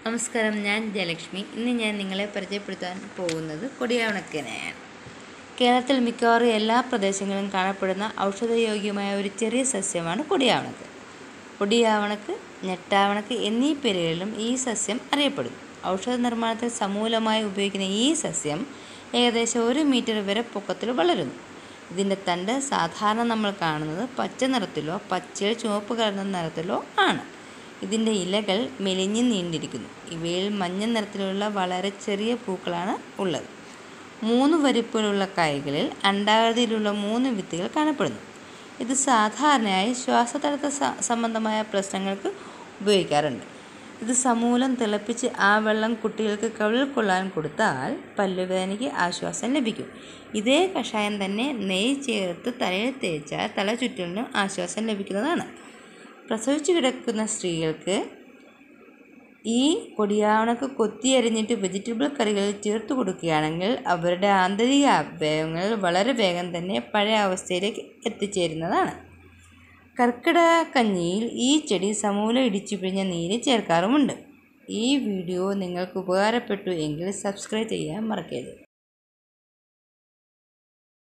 നമസ്കാരം ഞാൻ ജയലക്ഷ്മി ഇന്ന് ഞാൻ നിങ്ങളെ പരിചയപ്പെടുത്താൻ പോകുന്നത് കൊടിയാവണക്കനെയാണ് കേരളത്തിൽ മിക്കവാറും എല്ലാ പ്രദേശങ്ങളിലും കാണപ്പെടുന്ന ഔഷധയോഗ്യമായ ഒരു ചെറിയ സസ്യമാണ് കൊടിയാവണക്ക് കൊടിയാവണക്ക് ഞെട്ടാവണക്ക് എന്നീ പേരുകളിലും ഈ സസ്യം അറിയപ്പെടുന്നു ഔഷധ നിർമ്മാണത്തിൽ സമൂലമായി ഉപയോഗിക്കുന്ന ഈ സസ്യം ഏകദേശം ഒരു മീറ്റർ വരെ പൊക്കത്തിൽ വളരുന്നു ഇതിൻ്റെ തണ്ട് സാധാരണ നമ്മൾ കാണുന്നത് പച്ച നിറത്തിലോ പച്ചയിൽ ചുവപ്പ് കലർന്ന നിറത്തിലോ ആണ് ഇതിൻ്റെ ഇലകൾ മെലിഞ്ഞ് നീണ്ടിരിക്കുന്നു ഇവയിൽ മഞ്ഞ നിറത്തിലുള്ള വളരെ ചെറിയ പൂക്കളാണ് ഉള്ളത് മൂന്ന് വരിപ്പുകളുള്ള കായ്കളിൽ അണ്ടാകൃതിയിലുള്ള മൂന്ന് വിത്തുകൾ കാണപ്പെടുന്നു ഇത് സാധാരണയായി ശ്വാസതടസ്സ സ- സംബന്ധമായ പ്രശ്നങ്ങൾക്ക് ഉപയോഗിക്കാറുണ്ട് ഇത് സമൂലം തിളപ്പിച്ച് ആ വെള്ളം കുട്ടികൾക്ക് കവിളിൽ കൊള്ളാൻ കൊടുത്താൽ പല്ലുവേദനയ്ക്ക് ആശ്വാസം ലഭിക്കും ഇതേ കഷായം തന്നെ നെയ്യ് ചേർത്ത് തലയിൽ തേച്ചാൽ തല ചുറ്റലിനും ആശ്വാസം ലഭിക്കുന്നതാണ് പ്രസവിച്ചു കിടക്കുന്ന സ്ത്രീകൾക്ക് ഈ കൊടിയാവണക്ക് കൊത്തിയരിഞ്ഞിട്ട് വെജിറ്റബിൾ കറികളിൽ ചേർത്ത് കൊടുക്കുകയാണെങ്കിൽ അവരുടെ ആന്തരിക അവയവങ്ങൾ വളരെ വേഗം തന്നെ പഴയ അവസ്ഥയിലേക്ക് എത്തിച്ചേരുന്നതാണ് കർക്കിടക കഞ്ഞിയിൽ ഈ ചെടി സമൂലം ഇടിച്ചു പിഴിഞ്ഞ നീര് ചേർക്കാറുമുണ്ട് ഈ വീഡിയോ നിങ്ങൾക്ക് ഉപകാരപ്പെട്ടു എങ്കിൽ സബ്സ്ക്രൈബ് ചെയ്യാൻ മറക്കരുത്